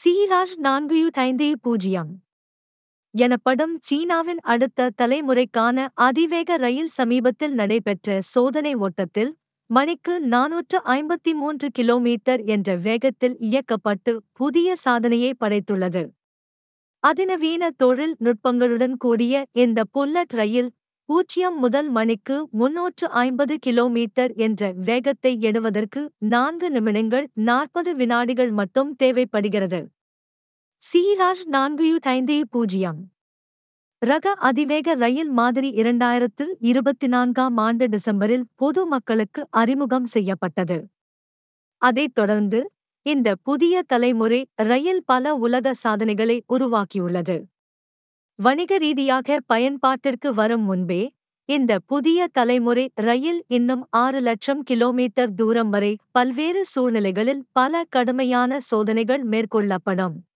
சீராஜ் நான்கு ஐந்து பூஜ்ஜியம் எனப்படும் சீனாவின் அடுத்த தலைமுறைக்கான அதிவேக ரயில் சமீபத்தில் நடைபெற்ற சோதனை ஓட்டத்தில் மணிக்கு நாநூற்று ஐம்பத்தி மூன்று கிலோமீட்டர் என்ற வேகத்தில் இயக்கப்பட்டு புதிய சாதனையை படைத்துள்ளது அதிநவீன தொழில் நுட்பங்களுடன் கூடிய இந்த புல்லட் ரயில் பூஜ்ஜியம் முதல் மணிக்கு முன்னூற்று ஐம்பது கிலோமீட்டர் என்ற வேகத்தை எணுவதற்கு நான்கு நிமிடங்கள் நாற்பது வினாடிகள் மட்டும் தேவைப்படுகிறது சீராஜ் நான்கு ஐந்து பூஜ்ஜியம் ரக அதிவேக ரயில் மாதிரி இரண்டாயிரத்து இருபத்தி நான்காம் ஆண்டு டிசம்பரில் பொது மக்களுக்கு அறிமுகம் செய்யப்பட்டது அதைத் தொடர்ந்து இந்த புதிய தலைமுறை ரயில் பல உலக சாதனைகளை உருவாக்கியுள்ளது வணிக ரீதியாக பயன்பாட்டிற்கு வரும் முன்பே இந்த புதிய தலைமுறை ரயில் இன்னும் ஆறு லட்சம் கிலோமீட்டர் தூரம் வரை பல்வேறு சூழ்நிலைகளில் பல கடுமையான சோதனைகள் மேற்கொள்ளப்படும்